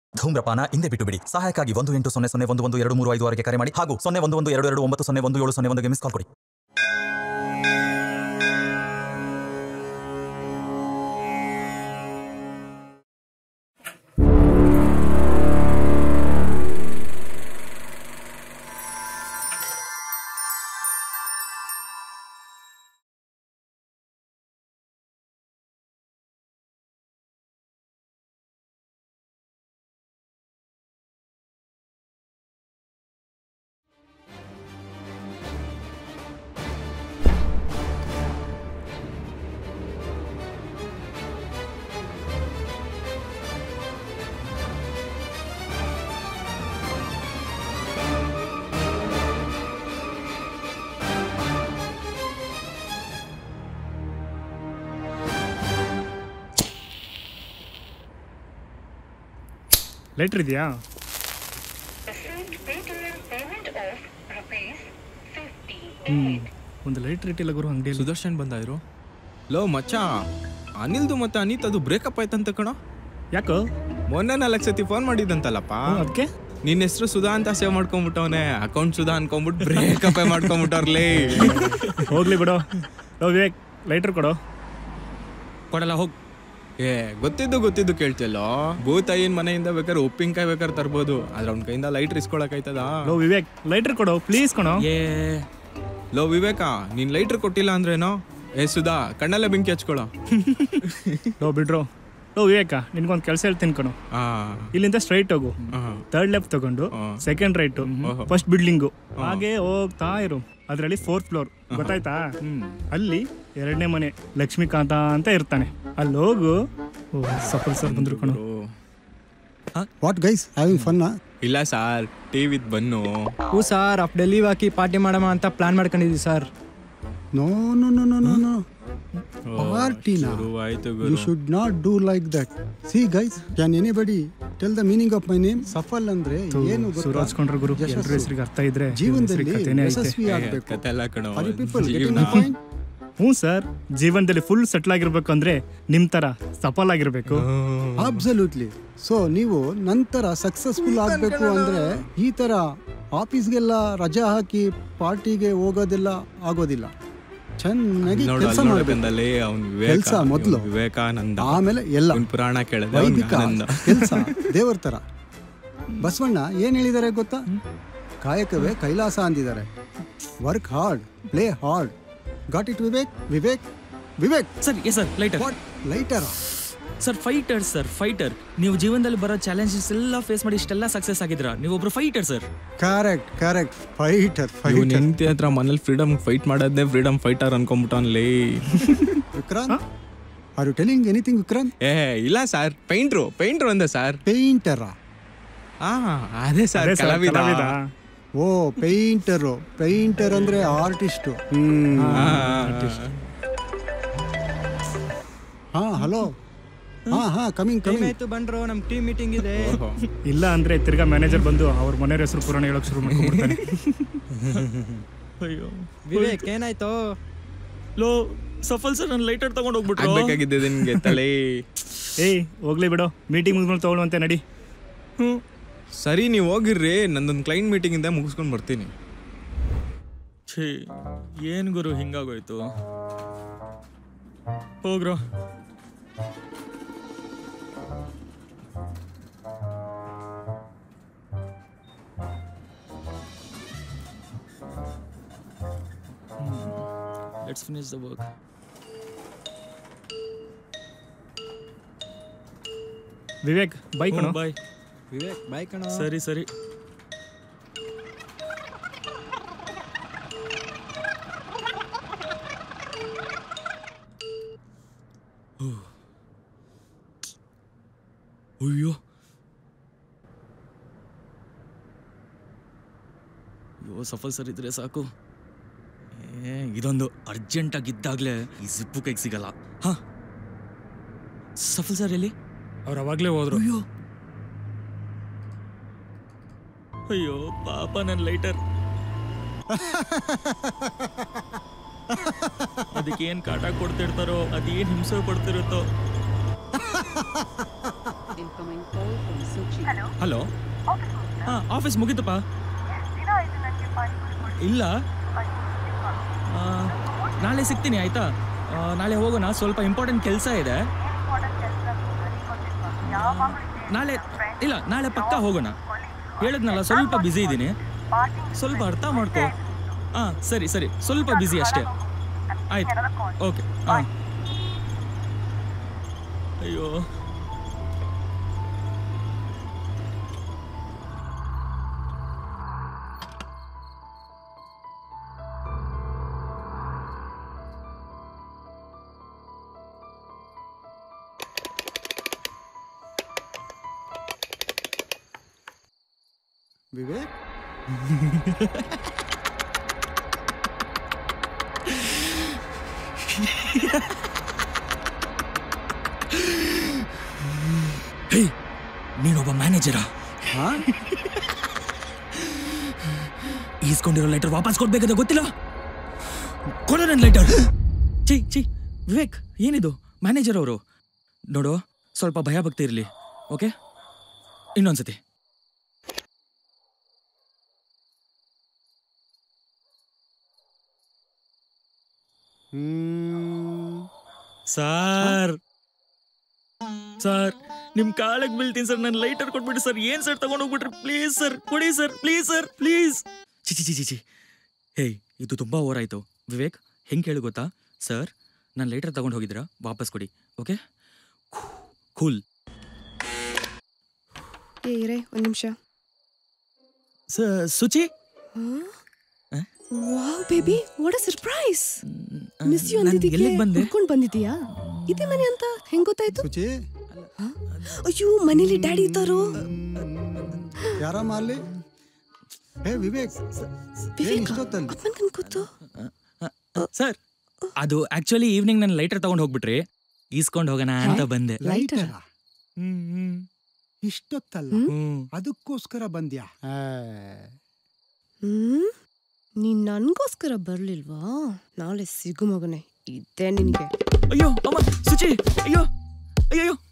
ಧೂಮ್ರಪಾನ ಹಿಂದೆ ಬಿಟ್ಟು ಬಿಡಿ ಸಹಾಯಕ್ಕಾಗಿ ಒಂದು ಎಂಟು ಸೊನ್ನೆ ಸೊನ್ನೆ ಒಂದು ಒಂದು ಎರಡು ಮೂರು ಐದು ಆರುಗೆ ಕರೆ ಮಾಡಿ ಹಾಗೂ ಸೊನ್ನೆ ಒಂದು ಒಂದು ಎರಡು ಎರಡು ಒಂಬತ್ತು ಸೊನ್ನೆ ಒಂದು ಏಳು ಸೊನ್ನೆ ಒಂದುಗೆ ಮಿಸ್ ಕಾಲ್ ಕೊಡಿ ಲೈಟ್ರ್ ಇದೆಯಾ Received Paytm payment of rupees 58. ಹ್ಞೂ ಒಂದು ಲೈಟ್ರ್ ಇಟ್ಟಿಲ್ಲ ಗುರು ಅಂಗಡಿಯಲ್ಲಿ ಸುದರ್ಶನ್ ಬಂದಾದ್ರು ಲೋ ಮಚ್ಚ ಅನಿಲ್ದು ಮತ್ತೆ ಅನಿತ್ ಅದು ಬ್ರೇಕಪ್ ಆಯ್ತಂತ ಕಣೋ ಯಾಕೋ ಮೊನ್ನೆ ನಾಲ್ಕು ಸತಿ ಫೋನ್ ಮಾಡಿದಂತಲ್ಲಪ್ಪ ಅದಕ್ಕೆ ನಿನ್ನ ಹೆಸರು ಸುಧಾ ಅಂತ ಸೇವ್ ಮಾಡ್ಕೊಂಡ್ಬಿಟ್ಟವನೆ ಅಕೌಂಟ್ ಸುಧಾ ಅನ್ಕೊಂಡ್ಬಿಟ್ಟು ಬ್ರೇಕಪ್ ಮಾಡ್ಕೊಂಡ್ಬಿಟ್ಟವ್ರಲೇ ಹೋಗ್ಲಿ ಬಿಡು ಲೋ ವಿವೇಕ್ ಲೈಟ್ರ್ ಕೊಡು ಕೊಡಲ್ಲ ಹೋಗ್ ಏ ಗೊತ್ತಿದ್ದು ಗೊತ್ತಿದ್ದು ಕೇಳ್ತಿಲ್ಲೋ ಭೂತಾಯಿನ್ ಮನೆಯಿಂದ ಬೇಕಾದ್ರೆ ಉಪ್ಪಿನಕಾಯಿ ಬೇಕಾದ್ರೆ ತರ್ಬೋದು ಆದ್ರೆ ಅವ್ನ ಕೈಯಿಂದ ಲೈಟ್ ಇಸ್ಕೊಳಕಾಯ್ತದ ಲೋ ವಿವೇಕ್ ಲೈಟ್ರ್ ಕೊಡು ಪ್ಲೀಸ್ ಕೊಡು ಏ ಲೋ ವಿವೇಕ ನೀನ್ ಲೈಟ್ರ್ ಕೊಟ್ಟಿಲ್ಲ ಅಂದ್ರೇನೋ ಏ ಸುಧಾ ಕಣ್ಣಲ್ಲೇ ಬೆಂಕಿ ಹಚ್ಕೊಳ ಲೋ ಬಿಡ್ರು ಲೋ ವಿವೇಕ ನಿನ್ಗೊಂದು ಕೆಲಸ ಹೇಳ್ತೀನಿ ಕಣು ಆ ಇಲ್ಲಿಂದ ಸ್ಟ್ರೈಟ್ ಹೋಗು ಆ. ಥರ್ಡ್ ಲೆಫ್ಟ್ ತಗೊಂಡು ಹಾ. ಸೆಕೆಂಡ್ ರೈಟು ಓಹೋ. ಫಸ್ಟ್ ಬಿಲ್ಡಿಂಗು ಹಾಗೆ ಹೋಗ್ತಾ ಇರು ಅದರಲ್ಲಿ ಫೋರ್ತ್ ಫ್ಲೋರ್ ಗೊತ್ತಾಯ್ತಾ ಅಲ್ಲಿ ಎರಡನೇ ಮನೆ ಲಕ್ಷ್ಮೀಕಾಂತ ಅಂತ ಇರ್ತಾನೆ ಅಲ್ಲಿ ಹೋಗು ಓ ಸಫಲ್ ಸರ್ ಬಂದ್ರು ಕಣು ಓ. ವಾಟ್ ಗೈಸ್ ಹ್ಯಾವಿಂಗ್ ಫನ್ ಇಲ್ಲ ಸಾರ್ ಟಿವಿದ್ ಬನ್ನು ಹ್ಞೂ ಸರ್ ಅಪ್ಡೆ ಲೀವ್ ಹಾಕಿ ಪಾರ್ಟಿ ಮಾಡೋಣ ಅಂತ ಪ್ಲಾನ್ ಮಾಡ್ಕೊಂಡಿದ್ದೀವಿ sir no no no no no no ಪಾರ್ಟಿನಾ ಶುರುವಾಯ್ತು ಯು ಗುರು should not do like that see guys can anybody tell the meaning of my name Safal ಅಂದ್ರೆ ಏನು ಸುರಾಜ್ ಕೊಂಡ್ರ ಗುರು ಯಶಸ್ಸು. ಎಲ್ರ ಹೆಸರಿಗೆ ಅರ್ಥ ಇದ್ರೆ ಇವ್ರ ಜೀವನದಲ್ಲಿ ಹೆಸ್ರಿಗೆ ಕಥೆನೇ ಐತೆ ಯಶಸ್ವಿ ಏ, ಆಗ್ಬೇಕು ಕತೆ ಎಲ್ಲ ಕಣೋ ಆರ್ ಯು ಪೀಪಲ್ ಗೆಟಿಂಗ್ ಜೀವ್ನ. ಮೈ ಪಾಯಿಂಟ್ ಹ್ಞೂ ಸರ್ ಜೀವನದಲ್ಲಿ ಫುಲ್ ಸೆಟ್ಲ್ ಆಗಿರ್ಬೇಕು ಅಂದ್ರೆ ನಿಮ್ ತರ ಸಫಲ್ ಆಗಿರ್ಬೇಕು ಅಬ್ಸಲ್ಯೂಟ್ಲಿ ಸೊ ನೀವು ನಂತರ ಸಕ್ಸಸ್ಫುಲ್ ಆಗಬೇಕು ಅಂದ್ರೆ ಈ ತರ ಆಫೀಸ್ಗೆಲ್ಲ ರಜಾ ಹಾಕಿ ಪಾರ್ಟಿಗೆ ಹೋಗೋದೆಲ್ಲ ಆಗೋದಿಲ್ಲ ಚೆನ್ನಾಗಿ ನೋಡು ಕೆಲಸ ಅಲ್ಲಿ ನೋಡು ಮಾಡಬೇಕು ಬಂದಲ್ಲಿ ಅವ್ನ್ ವಿವೇಕ ಕೆಲ್ಸ ಮೊದ್ಲು. ಇವ್ನ್ ವಿವೇಕಾನಂದ ಆಮೇಲೆ ಎಲ್ಲ ಅವ್ನ್ ಪುರಾಣ ಕೇಳಿದೆ ಅವ್ನ್ ವೈದಿಕ ಆನಂದ ಕೆಲಸ ದೇವರ ತರ ಬಸವಣ್ಣ ಏನ್ ಹೇಳಿದ್ದಾರೆ ಗೊತ್ತಾ ಕಾಯಕವೇ ಕೈಲಾಸ ಅಂದಿದ್ದಾರೆ work hard play hard got it Vivek Vivek Vivek sir yes sir lighter what lighter sir fighter sir fighter ನೀವು ಜೀವನದಲ್ಲಿ ಬರೋ ಚಾಲೆಂಜಸ್ ಎಲ್ಲ ಫೇಸ್ ಮಾಡಿ ಇಷ್ಟೆಲ್ಲ ಸಕ್ಸಸ್ ಆಗಿದ್ರ ನೀವು ಒಬ್ರು fighter sir correct correct fighter ಇವ್ನ್ ಫೈಟರ್ ಹೆಂಡತಿ ಹತ್ರ ಮನೇಲಿ ಫ್ರೀಡಮ್ ಫೈಟ್ ಮಾಡೋದೇ ಫ್ರೀಡಮ್ ಫೈಟರ್ ಅನ್ಕೊಂಡ್ಬಿಟ್ಟವನ್ಲೇ Vikrant are you telling anything Vikrant ಏ ಇಲ್ಲ ಸರ್ ಪೇಂಟ್ರು ಪೇಂಟ್ರು ಅಂದೆ ಸರ್ ಪೇಂಟರ್ ಆ ಅದೇ ಸರ್ ಅದೇ ಸರ್, ಕಲಾವಿದ ಕಲಾವಿದ. ಓ ಪೇಂಟರು ಪೇಂಟರ್ ಅಂದ್ರೆ ಆರ್ಟಿಸ್ಟ್ ಹ್ಮ್ ಆ, ಹಾ ಹಲೋ ಹಾ ಹಾ ಕಮಿಂಗ್ ಟೈಮ್ ಕಮಿಂಗ್ ಆಯ್ತು ಬಂದ್ರು ನಮ್ ಟೀಮ್ ಮೀಟಿಂಗ್ ಇದೆ ಓಹೋ. ಇಲ್ಲ ಅಂದ್ರೆ ತಿರ್ಗಾ ಮ್ಯಾನೇಜರ್ ಬಂದು ಅವ್ರ ಮನೆಯವ್ರ ಹೆಸರು ಪುರಾಣ ಹೇಳಕ್ ಶುರು ಮಾಡ್ಕೊಂಡ್ಬಿಡ್ತಾನೆ ಅಯ್ಯೋ ವಿವೇಕ್ ಏನಾಯ್ತು ಲೋ ಸಫಲ್ ಸರ್ ನನ್ನ ಲೈಟರ್ ತಗೊಂಡು ಹೋಗ್ಬಿಟ್ರು ಆಗ್ಬೇಕಾಗಿದ್ದೆ ನಿನ್ಗೆ ತಲೆ ಏಯ್ ಹೋಗ್ಲಿ ಬಿಡು ಮೀಟಿಂಗ್ ಮುಗಿದ್ಮೇಲೆ ತಗೊಳ್ಳುವಂತೆ ನಡಿ ಹ್ಞೂ ಸರಿ ನೀವು ಹೋಗಿರ್ರಿ ನಂದೊಂದು ಕ್ಲೈಂಟ್ ಮೀಟಿಂಗ್ ಇಂದ ಮುಗಿಸ್ಕೊಂಡು ಬರ್ತೀನಿ ಛೀ ಏನ್ ಗುರು ಹಿಂಗಾಗೋಯ್ತು ಹೋಗ್ರೋ let's finish the work Vivek bike ಕಣೋ ಬಾಯ್ ವಿವೇಕ್ ಬಾಯ್ ಕಣ ಸರಿ ಸರಿ ಅಯ್ಯೋ ಅಯ್ಯೋ ಸಫಲ್ ಸರ್ ಇದ್ರೆ ಸಾಕು ಏ ಇದೊಂದು ಅರ್ಜೆಂಟಾಗಿ ಇದ್ದಾಗಲೇ ಈ ಜಿಪ್ಪು ಕೈಗೆ ಸಿಗಲ್ಲ ಹಾ ಸಫಲ್ ಸರ್ ಎಲ್ಲಿ ಅವ್ರು ಅವಾಗ್ಲೇ ಹೋದ್ರು ಅಯ್ಯೋ ಅಯ್ಯೋ ಪಾಪ ನನ್ನ ಲೈಟರ್ ಅದಕ್ಕೆ ಏನ್ ಕಾಟ ಕೊಡ್ತಿರ್ತಾರೋ ಅದೇನ್ ಹಿಂಸೆ ಪಡ್ತಿರುತ್ತೋ Incoming call from Suchi. Hello ಹಾ ಆಫೀಸ್ ಮುಗೀತಪ್ಪ ಇಲ್ಲ ಆ, ನಾಳೆ ಸಿಗ್ತೀನಿ ಆಯ್ತಾ ಆ, ನಾಳೆ ಹೋಗೋಣ ಸ್ವಲ್ಪ ಇಂಪಾರ್ಟೆಂಟ್ ಕೆಲಸ ಇದೆ ನಾಳೆ ಇಲ್ಲ ನಾಳೆ ಪಕ್ಕ ಹೋಗೋಣ ಹೇಳಿದ್ನಲ್ಲ ಸ್ವಲ್ಪ ಬ್ಯುಸಿ ಇದ್ದೀನಿ ಸ್ವಲ್ಪ ಅರ್ಥ ಮಾಡ್ಕೋ ಹಾಂ ಸರಿ ಸರಿ ಸ್ವಲ್ಪ ಬ್ಯುಸಿ ಅಷ್ಟೇ ಆಯ್ತು ಓಕೆ ಹಾಂ ಅಯ್ಯೋ ವಿವೇಕ್ ಹೇ ನೀನೊಬ್ಬ ಮ್ಯಾನೇಜರಾ ಹಾ ಈಸ್ಕೊಂಡಿರೋ ಲೆಟರ್ ವಾಪಸ್ ಕೊಡ್ಬೇಕಂತ ಗೊತ್ತಿಲ್ಲ ಕೊಡು ನನ್ನ ಲೆಟರ್ ಚಿ ಚಿ ವಿವೇಕ್ ಏನಿದು ಮ್ಯಾನೇಜರ್ ಅವರು ನೋಡು ಸ್ವಲ್ಪ ಭಯ ಭಕ್ತಿ ಇರಲಿ ಓಕೆ ಇನ್ನೊಂದ್ಸತಿ ಹ್ಮ್ ಸರ್ ಸರ್ ನಿಮ್ ಕಾಲಕ್ಕೆ ಬೀಳ್ತೀನಿ ಸರ್ ನನ್ನ ಲೈಟರ್ ಕೊಟ್ಬಿಡಿ ಸರ್ ಏನ್ ಸರ್ ತಗೊಂಡು ಹೋಗ್ಬಿಟ್ರಿ ಪ್ಲೀಸ್ ಸರ್ ಕೊಡಿ ಸರ್ ಪ್ಲೀಸ್ ಸರ್ ಪ್ಲೀಸ್ ಚಿ ಚಿ ಚಿ ಚಿ ಚಿ ಹೇಯ್ ಇದು ತುಂಬಾ ಓವರ್ ಆಯ್ತು ವಿವೇಕ್ ಹೆಂಗ್ ಕೇಳು ಗೊತ್ತಾ ಸರ್ ನನ್ನ ಲೈಟರ್ ತಗೊಂಡು ಹೋಗಿದ್ದೀರಾ ವಾಪಸ್ ಕೊಡಿ ಓಕೆ ಕೂಲ್ ಏ ಇರೇ ಒಂದು ನಿಮಿಷ Suchi wow baby what a surprise miss you ನಾನ್ ಅಂದಿದ್ದಕ್ಕೆ ಎಲ್ಲಿಗ್ ಬಂದೆ ಹುಡ್ಕೊಂಡ್ ಬಂದಿದ್ದೀಯಾ ಇದೇ ಮನೆ ಅಂತ ಹೆಂಗ್ ಗೊತ್ತಾಯ್ತು ಸುಚಿ ಅಯ್ಯೋ ಮನೇಲಿ ಡ್ಯಾಡಿ ಇದ್ದಾರೋ ಯಾರಮ್ಮ ಅಲ್ಲಿ ಹೇ ವಿವೇಕ್ ಏನ್ ವಿವೇಕ ಇಷ್ಟೊತ್ತಲ್ಲಿ ಅಪ್ಪನ್ಗನ್ ಗೊತ್ತು ಸರ್ ಅದು ಆಕ್ಚುಲಿ ಈವ್ನಿಂಗ್ ನನ್ನ ಲೈಟರ್ ತಗೊಂಡು ಹೋಗ್ಬಿಟ್ರಿ ಈಸ್ಕೊಂಡು ಹೋಗೋಣ ಅಂತ ಬಂದೆ ಲೈಟರ್ ಹ್ಮ್ ಹ್ಮ್ ಇಷ್ಟೊತ್ತಲ್ಲ ಹ್ಮ್ ಅದಕ್ಕೋಸ್ಕರ ಬಂದ್ಯಾ ಆ, ಹ್ಮ್ ನೀನ್ ನನ್ಗೋಸ್ಕರ ಬರ್ಲಿಲ್ವಾ ನಾಳೆ ಸಿಗು ಮಗನೆ ಇದ್ದೆ ನಿನಗೆ ಅಯ್ಯೋ ಅಮ್ಮ ಸುಚಿ ಅಯ್ಯೋ ಅಯ್ಯೋ